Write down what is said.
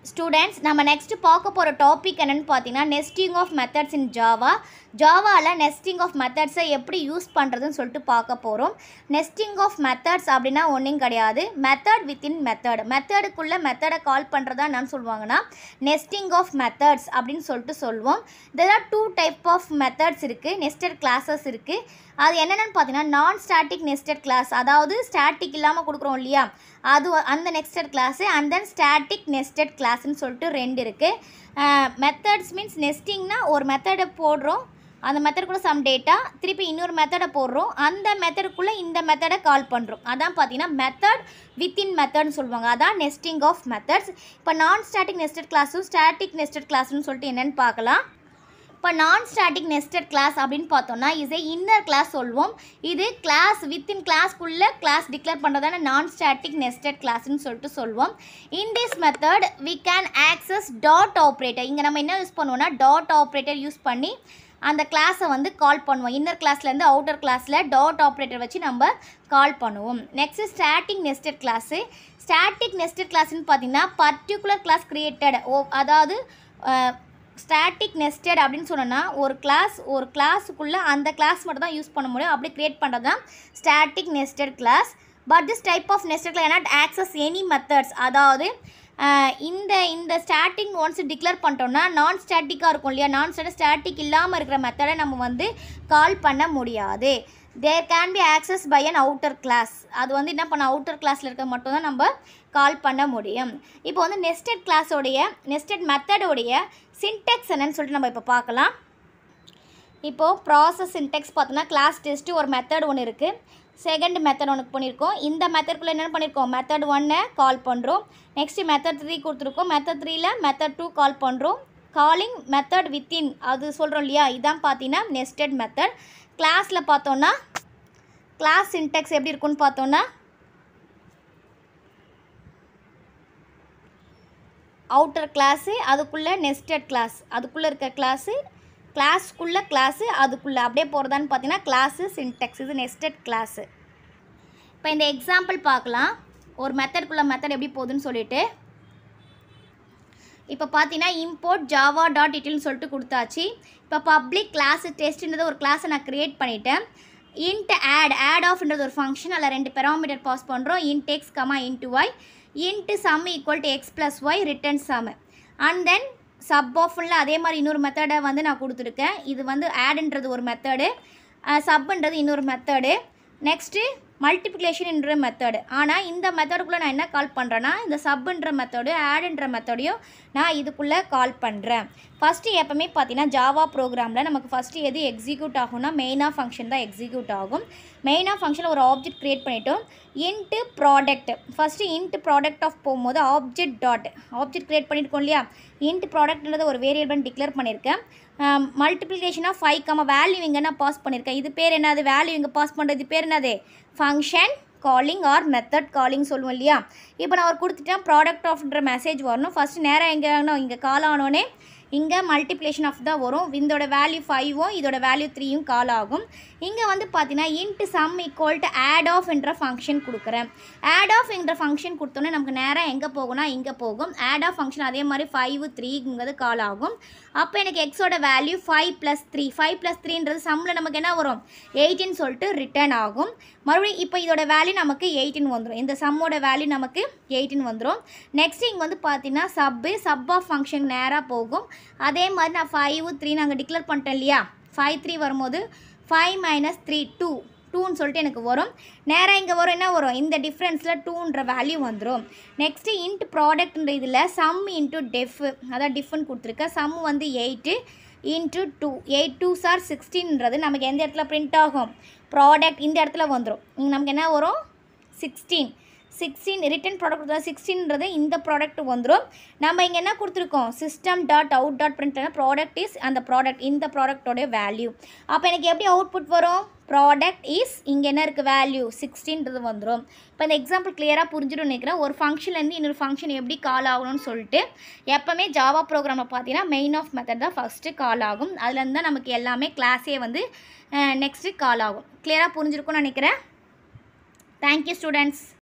students நம்ம next பார்க்க போகிற டாபிக் என்னென்னு பார்த்தீங்கன்னா nesting of methods in Java ஜாவாவில் நெஸ்டிங் ஆஃப் மெத்தட்ஸை எப்படி யூஸ் பண்ணுறதுன்னு சொல்லிட்டு பார்க்க போகிறோம் நெஸ்டிங் ஆஃப் மெத்தட்ஸ் அப்படின்னா ஒன்றும் கிடையாது மெத்தட் வித்தின் மெத்தட் மெத்தடுக்குள்ளே மெத்தடை கால் பண்ணுறதா என்னன்னு சொல்லுவாங்கன்னா நெஸ்டிங் ஆஃப் மெத்தட்ஸ் அப்படின்னு சொல்லிட்டு சொல்லுவோம் there are two type of methods இருக்குது நெஸ்டட் கிளாஸஸ் இருக்குது அது என்னென்னு பார்த்தீங்கன்னா நான் ஸ்டாட்டிக் நெஸ்டட் கிளாஸ் அதாவது ஸ்டாட்டிக் இல்லாமல் கொடுக்குறோம் இல்லையா அது வ- அந்த nested class and then static nested கிளாஸ்னு சொல்லிட்டு ரெண்டு இருக்குது மெத்தட்ஸ் மீன்ஸ் நெஸ்டிங்னா ஒரு மெத்தடை போடுறோம் அந்த மெத்தடுக்குள்ளே சம் டேட்டா திருப்பி இன்னொரு மெத்தடை போடுறோம் அந்த மெத்தடுக்குள்ளே இந்த மெத்தடை கால் பண்ணுறோம் அதான் பார்த்தீங்கன்னா மெத்தட் வித்தின் மெத்தட்னு சொல்லுவாங்க அதான் நெஸ்டிங் ஆஃப் மெத்தட்ஸ் இப்போ நான் ஸ்டாட்டிக் நெஸ்டட் கிளாஸும் ஸ்டாட்டிக் நெஸ்டட் கிளாஸ்னு சொல்லிட்டு என்னென்னு பார்க்கலாம் இப்போ நான் ஸ்டாட்டிக் நெஸ்டட் கிளாஸ் அப்படின்னு பார்த்தோம்னா இஸ் இன்னர் கிளாஸ் சொல்லுவோம் இது கிளாஸ் வித்தின் கிளாஸ்க்குள்ளே கிளாஸ் டிக்ளேர் பண்ணுறதான நான் ஸ்டாட்டிக் நெஸ்டட் கிளாஸ்னு சொல்லிட்டு சொல்லுவோம் in this method we can access dot operator இங்கே நம்ம என்ன யூஸ் பண்ணுவோம்னா டாட் ஆப்ரேட்டர் யூஸ் பண்ணி அந்த கிளாஸை வந்து கால் பண்ணுவோம் இன்னர் கிளாஸ்லேருந்து அவுட்டர் கிளாஸில் டாட் ஆப்ரேட்டர் வச்சு நம்ம கால் பண்ணுவோம் next static nested class static nested கிளாஸ்னு பார்த்தீங்கன்னா பர்டிகுலர் கிளாஸ் கிரியேட்டட் ஓ அதாவது ஸ்டாட்டிக் நெஸ்டட் அப்படின்னு சொன்னோன்னா ஒரு கிளாஸ் ஒரு கிளாஸுக்குள்ளே அந்த கிளாஸ் மட்டும் தான் யூஸ் பண்ண முடியும் அப்படி கிரியேட் பண்ணுறது தான் static nested class but this type of nested class not access any methods அதாவது அஹ், இந்த இந்த ஸ்டாட்டிக் ஒன்ஸ் டிக்ளேர் பண்ணிட்டோம்னா நான் ஸ்டாட்டிக்காக இருக்கும் இல்லையா நான் ஸ்டாட்டிக் ஸ்டாட்டிக் இல்லாமல் இருக்கிற மெத்தடை நம்ம வந்து கால் பண்ண முடியாது there can be access by an outer class அது வந்து என்ன பண்ண அவுட்டர் கிளாஸில் இருக்க மட்டும் தான் நம்ம கால் பண்ண முடியும் இப்போ வந்து நெஸ்டட் கிளாஸோடைய நெஸ்டட் மெத்தடோடைய சின்டெக்ஸ் என்னன்னு சொல்லிட்டு நம்ம இப்போ பார்க்கலாம் இப்போது ப்ராசஸ் சின்டெக்ஸ் பார்த்தோன்னா கிளாஸ் டெஸ்ட்டு ஒரு மெத்தட் ஒன்று இருக்குது செகண்ட் மெத்தட் ஒன்று பண்ணியிருக்கோம் இந்த மெத்தட்குள்ளே என்ன பண்ணியிருக்கோம் மெத்தட் ஒன்னை கால் பண்ணுறோம் நெக்ஸ்ட்டு மெத்தட் த்ரீ கொடுத்துருக்கோம் மெத்தட் த்ரீல மெத்தட் டூ கால் பண்ணுறோம் காலிங் மெத்தட் வித்தின் அது சொல்கிறோம் இல்லையா இதான் பார்த்தீங்கன்னா நெஸ்டட் மெத்தட் கிளாஸில் பார்த்தோன்னா கிளாஸ் சின்டெக்ஸ் எப்படி இருக்குன்னு பார்த்தோன்னா அவுட்டர் கிளாஸு அதுக்குள்ளே நெஸ்டட் கிளாஸ் அதுக்குள்ளே இருக்க கிளாஸு கிளாஸ்க்குள்ளே கிளாஸு அதுக்குள்ளே அப்படியே போகிறதான்னு பார்த்தீங்கன்னா கிளாஸு சின்டெக்ஸ் இது நெஸ்டட் கிளாஸு இப்போ இந்த எக்ஸாம்பிள் பார்க்கலாம் ஒரு மெத்தட்குள்ளே மெத்தட் எப்படி போகுதுன்னு சொல்லிட்டு இப்போ பார்த்தீங்கன்னா இம்போர்ட் ஜாவா டாட் இட்டில்னு சொல்லிட்டு கொடுத்தாச்சு இப்போ பப்ளிக் கிளாஸ் டெஸ்ட்ன்றது ஒரு கிளாஸை நான் க்ரியேட் பண்ணிட்டேன் இன்ட் ஆட் ஆட் ஆஃப்ன்றது ஒரு ஃபங்க்ஷன் அதில் ரெண்டு பெராமீட்டர் பாஸ் பண்ணுறோம் int x comma int y int sum equal to x plus y return sum and then sub ஆஃப்ல அதே மாதிரி இன்னொரு மெத்தடை வந்து நான் கொடுத்துருக்கேன் இது வந்து ஆடுன்றது ஒரு மெத்தடு சப்புன்றது இன்னொரு மெத்தடு நெக்ஸ்ட்டு மல்டிப்ளிகேஷன் என்ற மெத்தடு ஆனால் இந்த மெத்தடுக்குள்ளே நான் என்ன கால் பண்ணுறேன்னா இந்த சப்புன்ற மெத்தடு ஆடுன்ற மெத்தடையும் நான் இதுக்குள்ளே கால் பண்ணுறேன் ஃபஸ்ட்டு எப்போவுமே பார்த்தீங்கன்னா ஜாவா ப்ரோக்ராமில் நமக்கு ஃபஸ்ட்டு எது எக்ஸிக்யூட் ஆகும்னா மெயினாக ஃபங்க்ஷன் தான் எக்ஸிக்யூட் ஆகும் மெயினாக ஃபங்க்ஷனில் ஒரு ஆப்ஜெக்ட் க்ரியேட் பண்ணிட்டோம் int product first int product of போகும்போது ஆப்ஜெக்ட் டாட் ஆப்ஜெக்ட் க்ரியேட் பண்ணியிருக்கோம் இல்லையா இன்ட்டு ப்ராடக்ட்ன்றது ஒரு வேரியபிள் டிக்ளேர் பண்ணியிருக்கேன் மல்டிப்ளிகேஷனாக ஃபைவ் கம வேல்யூ இங்கே நான் பாஸ் பண்ணியிருக்கேன் இது பேர் என்னது வேல்யூ இங்கே பாஸ் பண்ணுறது பேர் என்னது function calling or method calling சொல்லுவோம் இல்லையா இப்போ நான் ஒரு கொடுத்துட்டேன் ப்ராடக்ட் ஆஃப்ன்ற மெசேஜ் வரணும் ஃபஸ்ட்டு நேராக எங்கே இங்கே கால் ஆனோடனே இங்கே மல்டிப்ளிகேஷன் ஆஃப் தான் வரும் இதோட வேல்யூ ஃபைவும் இதோட வேல்யூ த்ரீயும் கால் ஆகும் இங்கே வந்து பார்த்தீங்கன்னா int sum equal to add of என்ற ஃபங்க்ஷன் கொடுக்குறேன் ஆட் ஆஃப் என்ற ஃபங்க்ஷன் கொடுத்தோன்னே நமக்கு நேராக எங்கே போகும்னா இங்கே போகும் ஆட் ஆஃப் ஃபங்க்ஷன் அதே மாதிரி ஃபைவ் த்ரீங்கிறது கால் ஆகும் அப்போ எனக்கு எக்ஸோட value five plus three five plus த்ரீன்றது சம்மில் நமக்கு என்ன வரும் எயிட்டின்னு சொல்லிட்டு ரிட்டர்ன் ஆகும் மறுபடியும் இப்போ இதோட வேல்யூ நமக்கு எயிட்டின் வந்துடும் இந்த சம்மோட வேல்யூ நமக்கு எயிட்டின் வந்துடும் நெக்ஸ்ட் இங்கே வந்து பார்த்தீங்கன்னா சப்பு சப் ஆஃப் ஃபங்க்ஷன் நேராக போகும் அதே மாதிரி நான் ஃபைவ் த்ரீ நாங்கள் டிக்ளேர் பண்ணிட்டோம் இல்லையா ஃபைவ் த்ரீ வரும்போது ஃபைவ் மைனஸ் த்ரீ டூ டூன்னு சொல்லிட்டு எனக்கு வரும் நேராக இங்கே வரும் என்ன வரும் இந்த டிஃப்ரென்ஸில் டூன்ற வேல்யூ வந்துடும் நெக்ஸ்ட்டு இன்ட் ப்ராடக்ட்ன்ற இதில் சம் இன்ட்டு டெஃப் அதான் டிஃப்னு கொடுத்துருக்கேன் சம் வந்து eight int two eight two சார் சிக்ஸ்டீன்றது நமக்கு எந்த இடத்துல பிரிண்ட் ஆகும் ப்ராடக்ட் இந்த இடத்துல வந்துடும் இங்கே நமக்கு என்ன வரும் சிக்ஸ்டீன் சிக்ஸ்டீன் ரிட்டன் ப்ராடக்ட் தான் சிக்ஸ்டீன்றது இந்த ப்ராடக்ட் வந்துடும் நம்ம இங்கே என்ன கொடுத்துருக்கோம் system dot out dot print product is அந்த ப்ராடக்ட் இந்த ப்ராடக்டோடைய வேல்யூ அப்போ எனக்கு எப்படி அவுட்புட் வரும் ப்ராடக்ட் இஸ் இங்கே என்ன இருக்குது வேல்யூ சிக்ஸ்டீன்றது வந்துடும் இப்போ இந்த எக்ஸாம்பிள் கிளியராக புரிஞ்சிடும் நினைக்கிறேன் ஒரு ஃபங்க்ஷன்லேருந்து இன்னொரு ஃபங்க்ஷன் எப்படி கால் ஆகணும்னு சொல்லிட்டு எப்போவுமே ஜாவா ப்ரோக்ராமை பார்த்தீங்கன்னா மெயின் ஆஃப் மெத்தட் தான் ஃபஸ்ட்டு கால் ஆகும் அதுலேருந்து தான் நமக்கு எல்லாமே கிளாஸே வந்து நெக்ஸ்ட்டு கால் ஆகும் கிளியராக புரிஞ்சிருக்கும்னு நினைக்கிறேன் தேங்க்யூ ஸ்டூடெண்ட்ஸ்